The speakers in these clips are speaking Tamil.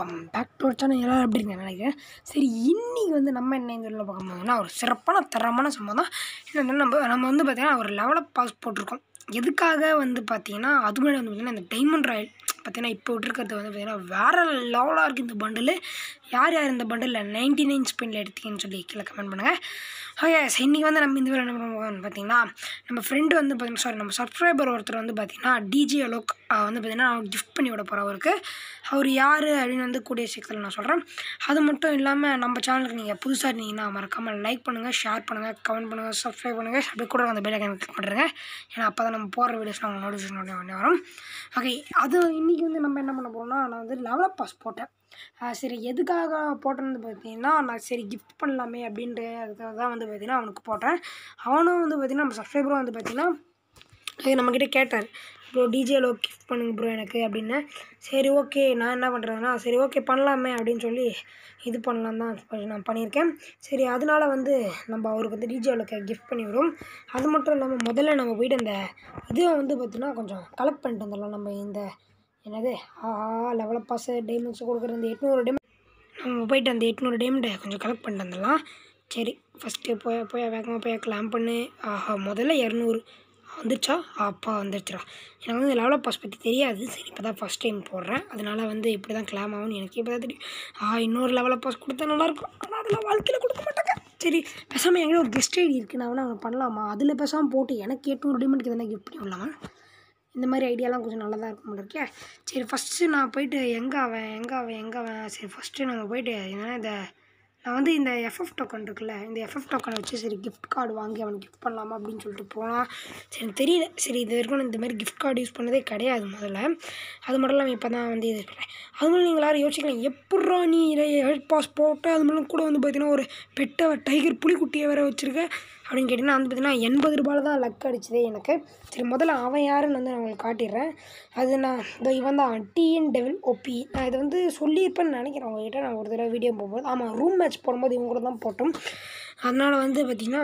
வெல்கம் பேக் டு சேனல் எல்லோரும் எப்படி இருக்கீங்க நினைக்கிறேன் சரி இன்னைக்கு வந்து நம்ம என்ன இந்த வீடியோவில் பார்க்க போகிறோம்னா ஒரு சிறப்பான தரமான சம்பவம் தான் என்னன்னா நம்ம நம்ம வந்து பார்த்திங்கன்னா ஒரு லெவலப் பாஸ் போட்டிருக்கோம் எதுக்காக வந்து பார்த்திங்கன்னா அது முன்னாடி வந்து பார்த்திங்கன்னா இந்த டைமண்ட் ராயல் பார்த்தீங்கன்னா இப்போ விட்டுருக்கிறது வந்து பார்த்திங்கன்னா வேறு லெவலாக இருக்குது இந்த பண்டில் யார் யார் இந்த பண்டில் நைன்டி நைன் ஸ்பின்னில் எடுத்தீங்கன்னு சொல்லி கீழே கமெண்ட் பண்ணுங்கள் ஓகே இன்றைக்கி வந்து நம்ம இந்த வீடியோ என்ன பண்ணுவோம்னு பார்த்தீங்கன்னா நம்ம ஃப்ரெண்டு வந்து பார்த்திங்கன்னா சாரி நம்ம சப்ஸ்கிரைபர் ஒருத்தர் வந்து பார்த்திங்கன்னா டிஜி அலோக் அஹ் வந்து பார்த்திங்கன்னா கிஃப்ட் பண்ணி விட போகிற அவருக்கு அவர் யார் அப்படின்னு வந்து கூடிய சீக்கிரத்தில் நான் சொல்கிறேன் அது மட்டும் இல்லாமல் நம்ம சேனலுக்கு நீங்கள் புதுசாக இருந்தீங்கன்னா மறக்காமல் லைக் பண்ணுங்கள் ஷேர் பண்ணுங்கள் கமெண்ட் பண்ணுங்கள் சப்ஸ்கிரைப் பண்ணுங்கள் அப்படி கூட அந்த பெல் ஐக்கன் கிளிக் பண்ணுறேங்க ஏன்னா அப்போ தான் நம்ம போகிற வீடியோஸ் உங்களுக்கு நோட்டிஃபிகேஷன் உடனே உடனே வரும் ஓகே அது இன்றைக்கி வந்து நம்ம என்ன பண்ண போகிறோம்னா நான் வந்து லெவலப் பாஸ் போட்டேன் ஆஹ் சரி எதுக்காக போட்டேன்னு பார்த்தீங்கன்னா நான் சரி கிஃப்ட் பண்ணலாமே அப்படின்ட்டு அதுக்காக தான் வந்து பார்த்தீங்கன்னா அவனுக்கு போட்டேன் அவனும் வந்து பார்த்தீங்கன்னா நம்ம சப்ஸ்கிரைபரும் வந்து பார்த்தீங்கன்னா அது நம்மக்கிட்ட கேட்டார் ப்ரோ டிஜேலோ கிஃப்ட் பண்ணுங்க ப்ரோ எனக்கு அப்படின்னு சரி ஓகே நான் என்ன பண்ணுறதுன்னா சரி ஓகே பண்ணலாமே அப்படின்னு சொல்லி இது பண்ணலாம் தான் சொல்லி நான் பண்ணியிருக்கேன் சரி அதனால வந்து நம்ம அவருக்கு வந்து டிஜேலோக்கு கிஃப்ட் பண்ணி விடுவோம் அது மட்டும் இல்லாமல் முதல்ல நம்ம போயிட்டு அந்த இதை வந்து பார்த்தீங்கன்னா கொஞ்சம் கலெக்ட் பண்ணிட்டு வந்துடலாம் நம்ம இந்த என்னது ஆஹா லெவலப் பாஸ் டைமண்ட்ஸ் கொடுக்குற இந்த எட்நூறு டைமண்ட் நம்ம போயிட்டு அந்த எட்நூறு டைமண்டை கொஞ்சம் கலெக்ட் பண்ணிட்டு வந்துடலாம் சரி ஃபஸ்ட்டு போய் போய் வேகமாக போய் கிளாம் பண்ணு ஆஹா முதல்ல இரநூறு வந்துருச்சா அப்பா வந்துருச்சுடா எனக்கு வந்து லெவலப் பாஸ் பற்றி தெரியாது சரி இப்போ தான் ஃபஸ்ட் டைம் போடுறேன் அதனால வந்து இப்படி தான் கிளாம் ஆகும்னு எனக்கு இப்போ தான் தெரியும் ஆ இன்னொரு லெவலப் பாஸ் கொடுத்தா நல்லாயிருக்கும் ஆனால் அதெல்லாம் வாழ்க்கையில் கொடுக்க மாட்டாங்க சரி பேசாமல் என்கிட்ட ஒரு கெஸ்ட் ஐடி இருக்குது நான் வேணா அவனை பண்ணலாமா அதில் பேசாமல் போட்டு எனக்கு எட்நூறு டைமண்ட்க்கு எதனா கிஃப்ட் பண்ணி விடலாமா இந்த மாதிரி ஐடியாலாம் கொஞ்சம் நல்லா தான் இருக்கும் போல இருக்கே சரி ஃபஸ்ட்டு நான் போயிட்டு எங்கே அவன் எங்கே அவன் எங்கே அவன் சரி ஃபஸ்ட்டு நம்ம போயிட்டு என்னன்னா இந்த நான் வந்து இந்த எஃப்எஃப் டோக்கன் இருக்குல்ல இந்த எஃப்எஃப் டோக்கனை வச்சு சரி கிஃப்ட் கார்டு வாங்கி அவனுக்கு கிஃப்ட் பண்ணலாமா அப்படின்னு சொல்லிட்டு போனால் சரி எனக்கு தெரியல சரி இது வரைக்கும் நான் இந்த மாதிரி கிஃப்ட் கார்டு யூஸ் பண்ணதே கிடையாது முதல்ல அது மட்டும் இல்லாமல் இப்போ தான் வந்து இது பண்ணுறேன் அது மட்டும் நீங்கள் எல்லாரும் யோசிக்கலாம் எப்பட்றா நீ ஹெல்த் பாஸ் போட்டு அது மட்டும் கூட வந்து பார்த்தீங்கன்னா ஒரு பெட்டை டைகர் புலிக்குட்டியை வேற வச்சுருக்க அப்படின்னு கேட்டிங்கன்னா வந்து பார்த்தீங்கன்னா எண்பது ரூபாயில் தான் லக் அடிச்சதே எனக்கு சரி முதல்ல அவன் யாருன்னு வந்து நான் உங்களுக்கு காட்டிடுறேன் அது நான் இந்த இவன் தான் டிஎன் டெவில் ஓபி நான் இதை வந்து சொல்லியிருப்பேன்னு நினைக்கிறேன் உங்ககிட்ட நான் ஒரு தடவை வீடியோ போகும்போது ஆமாம் ரூம் மேட்ச் போடும்போது இவங்க கூட தான் போட்டோம் அதனால் வந்து பார்த்திங்கன்னா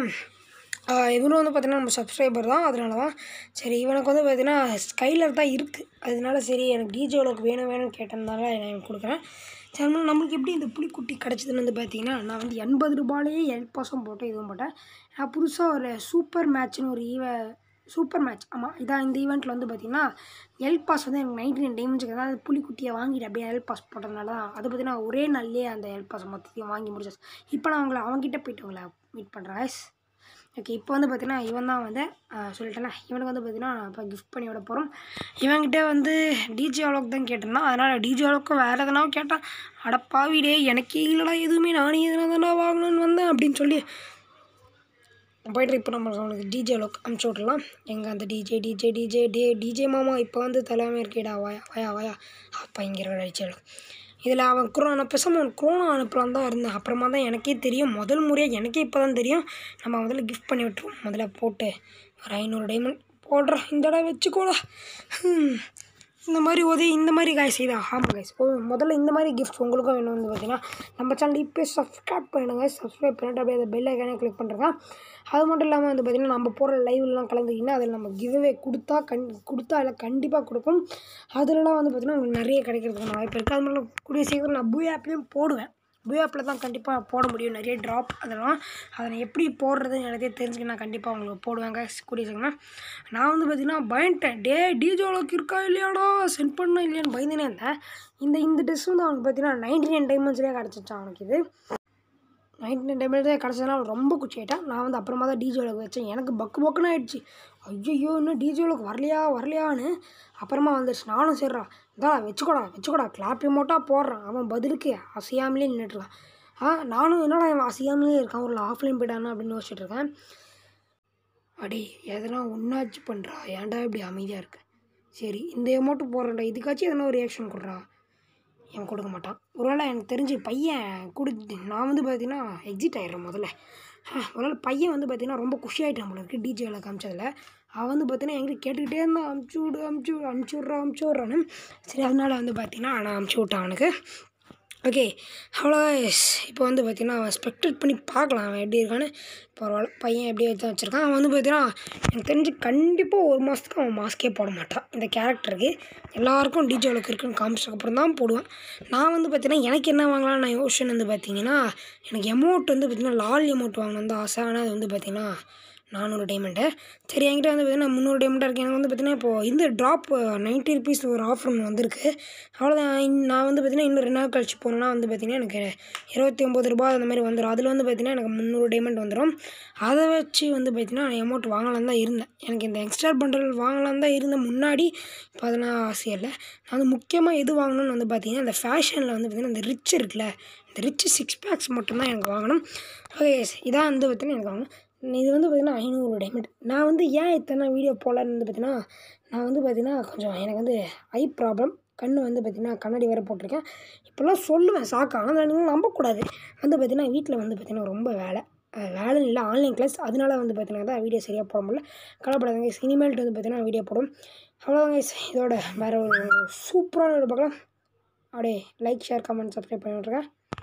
ஆஹ் இவனும் வந்து பார்த்தீங்கன்னா நம்ம சப்ஸ்கிரைபர் தான் அதனால தான் சரி இவனுக்கு வந்து பார்த்தீங்கன்னா ஸ்கைலர் தான் இருக்குது அதனால சரி எனக்கு டிஜேவுக்கு வேணும் வேணும்னு கேட்டதுனால நான் எனக்கு கொடுக்குறேன் சரி அதனால நம்மளுக்கு எப்படி இந்த புலிக்குட்டி கிடச்சிதுன்னு வந்து பார்த்தீங்கன்னா நான் வந்து எண்பது ரூபாயிலேயே எல் பாஸும் போட்டு இதுவும் போட்டேன் நான் புதுசாக ஒரு சூப்பர் மேட்ச்னு ஒரு ஈவ சூப்பர் மேட்ச் ஆமாம் இதான் இந்த ஈவெண்ட்டில் வந்து பார்த்தீங்கன்னா எல் பாஸ் வந்து எனக்கு நைன்டி நைன் டைமண்ட்ஸுக்கு அதாவது புலிக்குட்டியை வாங்கிட்டு அப்படியே எல் பாஸ் போட்டதுனால தான் அது பார்த்தீங்கன்னா ஒரே நாள்லேயே அந்த எல் பாஸ் மொத்தத்தையும் வாங்கி முடிச்சாச்சு இப்போ நான் உங்களை அவங்ககிட்ட போயிட்டு உங்களை மீட் பண்ணுறேன் ஓகே இப்போ வந்து பார்த்தீங்கன்னா இவன் தான் வந்து ஆஹ் சொல்லிட்டேன்ல இவனுக்கு வந்து பார்த்தீங்கன்னா இப்போ கிஃப்ட் பண்ணி விட போகிறோம் இவன்கிட்ட வந்து டிஜே அளவுக்கு தான் கேட்டிருந்தான் அதனால் டிஜே அளவுக்கு வேறு எதனா கேட்டான் அடப்பாவிடே எனக்கே இல்லைடா எதுவுமே நானே எதனா தானே வாங்கணும்னு வந்தேன் அப்படின்னு சொல்லி போய்ட்டு இப்போ நம்ம அவனுக்கு டிஜே அளவுக்கு அமுச்சு விட்றலாம் எங்கே அந்த டிஜே டிஜே டிஜே டே டிஜே மாமா இப்போ வந்து தலைமை இருக்கேடா வாயா வாயா வாயா அப்பா இங்கே இருக்கிற டிஜே இதில் அவன் குரோனா பேசாமல் அவன் குரோனா அனுப்பலாம் தான் இருந்தேன் அப்புறமா தான் எனக்கே தெரியும் முதல் முறையாக எனக்கே இப்போ தான் தெரியும் நம்ம முதல்ல கிஃப்ட் பண்ணி விட்டுருவோம் முதல்ல போட்டு ஒரு ஐநூறு டைமண்ட் போடுறா இந்தடா வச்சுக்கோடா ஹம். இந்த மாதிரி உதவி இந்த மாதிரி காய்ஸ் இதா ஆமாம் காய்ஸ் ஓ முதல்ல இந்த மாதிரி கிஃப்ட் உங்களுக்கும் வேணும் வந்து பார்த்தீங்கன்னா நம்ம சேனல் இப்போ சப்ஸ்கிரைப் பண்ணுங்க சப்ஸ்கிரைப் பண்ணிட்டு அப்படியே அந்த பெல் ஐக்கானே கிளிக் பண்ணுறேங்க அது மட்டும் இல்லாமல் வந்து பார்த்திங்கன்னா நம்ம போகிற லைவ்லாம் கலந்துக்கிங்கன்னா அதில் நம்ம கிவ்அவே கொடுத்தா கண் கொடுத்தா அதில் கண்டிப்பாக கொடுப்போம் அதுலலாம் வந்து பார்த்திங்கன்னா உங்களுக்கு நிறைய கிடைக்கிறதுக்கான வாய்ப்பு இருக்குது அது மட்டும் கூடிய சீக்கிரம் நான் பூ ஆப்லேயும் போடுவேன் பூ ஆப்பில் தான் கண்டிப்பாக போட முடியும் நிறைய ட்ராப் அதெல்லாம் அதை நான் எப்படி போடுறதுன்னு எனக்கே தெரிஞ்சுக்க நான் கண்டிப்பாக உங்களுக்கு போடுவேங்க கூடிய சீக்கிரம் நான் வந்து பார்த்திங்கன்னா பயந்துட்டேன் டே டிஜே அளவுக்கு இருக்கா இல்லையாடா சென்ட் பண்ணா இல்லையான்னு பயந்துனே இருந்தேன் இந்த இந்த ட்ரெஸ் வந்து அவனுக்கு பார்த்தீங்கன்னா நைன்டி நைன் டைமண்ட்ஸ்லேயே கிடச்சிச்சான் அவனுக்கு இது நைன்டி நைன் டைமண்ட்லேயே கிடச்சதுனால அவன் ரொம்ப குச்சி ஆகிட்டான் நான் வந்து அப்புறமா தான் டிஜே அளவுக்கு வச்சேன் எனக்கு பக்கு பக்குன்னு ஆயிடுச்சு ஐயோ இன்னும் டிஜே அளவுக்கு வரலையா வரலையான்னு அப்புறமா வந்துடுச்சு நானும் சரிடா இதான் வச்சுக்கோடா வச்சுக்கோடா கிளாப் ரிமோட்டாக போடுறான் அவன் பதிலுக்கு அசையாமலே நின்றுட்டுருக்கான் ஆ நானும் என்னடா இவன் அசையாமலே இருக்கான் ஒரு ஆஃப்லைன் போயிட்டானா அப்படின்னு யோசிச்சுட்டு இருக்கேன் அடே எதனா ஒன்றாச்சு பண்ணுறா ஏன்டா இப்படி அமைதியாக இருக்கு சரி இந்த அமௌண்ட்டு போடுறேன்டா இதுக்காச்சும் எதனா ஒரு ரியாக்ஷன் கொடுறா அவன் கொடுக்க மாட்டான் ஒருவேளை எனக்கு தெரிஞ்சு பையன் கொடுத்து நான் வந்து பார்த்தீங்கன்னா எக்ஸிட் ஆயிடுறேன் முதல்ல ஆஹ், ஒருவேளை பையன் வந்து பார்த்தீங்கன்னா ரொம்ப குஷியாயிட்டான் போல இருக்குது டிஜேவில் காமிச்சதில் அவன் வந்து பார்த்தீங்கன்னா என்கிட்ட கேட்டுக்கிட்டே இருந்தான் அமுச்சு விடு அமுச்சு விடு அமுச்சு விட்றா அமுச்சு விட்றான்னு சரி அதனால வந்து பார்த்தீங்கன்னா நான் அமுச்சு விட்டேன் அவனுக்கு ஓகே அவ்வளோ இப்போ வந்து பார்த்தீங்கன்னா அவன் ஸ்பெக்டேட் பண்ணி பார்க்கலாம் அவன் எப்படி இருக்கான்னு பரவாயில்ல பையன் எப்படி வச்சு வச்சுருக்கான் அவன் வந்து பார்த்தீங்கன்னா எனக்கு தெரிஞ்சு கண்டிப்பாக ஒரு மாதத்துக்கு அவன் மாஸ்க்கே போட மாட்டான் இந்த கேரக்டருக்கு எல்லாருக்கும் டிஜே அளவுக்கு இருக்குன்னு காமிச்சதுக்கப்புறம் தான் போடுவான் நான் வந்து பார்த்தீங்கன்னா எனக்கு என்ன வாங்கலாம்னு நான் யோசனை வந்து பார்த்தீங்கன்னா எனக்கு எமௌண்ட் வந்து பார்த்தீங்கன்னா லால் எமௌண்ட் வாங்கணும் தான் ஆசை ஆனால் அது வந்து பார்த்தீங்கன்னா நானூறு டைமண்டு சரி என்கிட்ட வந்து பார்த்தீங்கன்னா முந்நூறு டைமண்டாக இருக்குது எனக்கு வந்து பார்த்தீங்கன்னா இப்போது இந்த ட்ராப் நைன்ட்டி ருபீஸ் ஒரு ஆஃபர் ஒன்று வந்திருக்கு அவ்வளோதான் இன்- நான் வந்து பார்த்தீங்கன்னா இன்னும் ரெண்டு நாள் கழிச்சு போனேன்னா வந்து பார்த்தீங்கன்னா எனக்கு இருபத்தி ஒம்பது ரூபா அந்த மாதிரி வந்துடும் அதில் வந்து பார்த்தீங்கன்னா எனக்கு முந்நூறு டைமண்ட் வந்துடும் அதை வச்சு வந்து பார்த்தீங்கன்னா நான் அமௌண்ட் வாங்கலாம் தான் இருந்தேன் எனக்கு இந்த எக்ஸ்ட்ரா பண்டல் வாங்கலாம் தான் இருந்தேன் முன்னாடி இப்போ அதெல்லாம் ஆசை இல்லை நான் வந்து முக்கியமாக எது வாங்கணும்னு வந்து பார்த்தீங்கன்னா இந்த ஃபேஷனில் வந்து பார்த்தீங்கன்னா இந்த ரிச் இருக்குல்ல இந்த ரிச் சிக்ஸ் பேக்ஸ் மட்டும்தான் எனக்கு வாங்கணும் ஓகே இதான் வந்து பார்த்தீங்கன்னா எனக்கு வாங்கணும் இது வந்து பார்த்தீங்கன்னா ஐநூறு டைமண்ட் நான் வந்து ஏன் இத்தனை வீடியோ போடலான்னு வந்து பார்த்தீங்கன்னா நான் வந்து பார்த்தீங்கன்னா கொஞ்சம் எனக்கு வந்து ஐ ப்ராப்ளம் கண் வந்து பார்த்தீங்கன்னா கண்ணாடி வேறு போட்டிருக்கேன் இப்போல்லாம் சொல்லுவேன் சாக்கா ஆனால் நான் நம்பக்கூடாது வந்து பார்த்தீங்கன்னா வீட்டில் வந்து பார்த்தீங்கன்னா ரொம்ப வேலை அஹ் வேலை இல்லை ஆன்லைன் கிளாஸ் அதனால வந்து பார்த்தீங்கன்னா தான் வீடியோ சரியாக போட முடியல கவலைப்படாதீங்க இனிமேல்ட்டு வந்து பார்த்தீங்கன்னா வீடியோ போடும் அவ்வளோதாங்க guys. இதோட வேறு ஒரு சூப்பரான ஒரு பார்க்கலாம் அப்படியே லைக் ஷேர் கமெண்ட் சப்ஸ்கிரைப் பண்ணிவிட்ருக்கேன்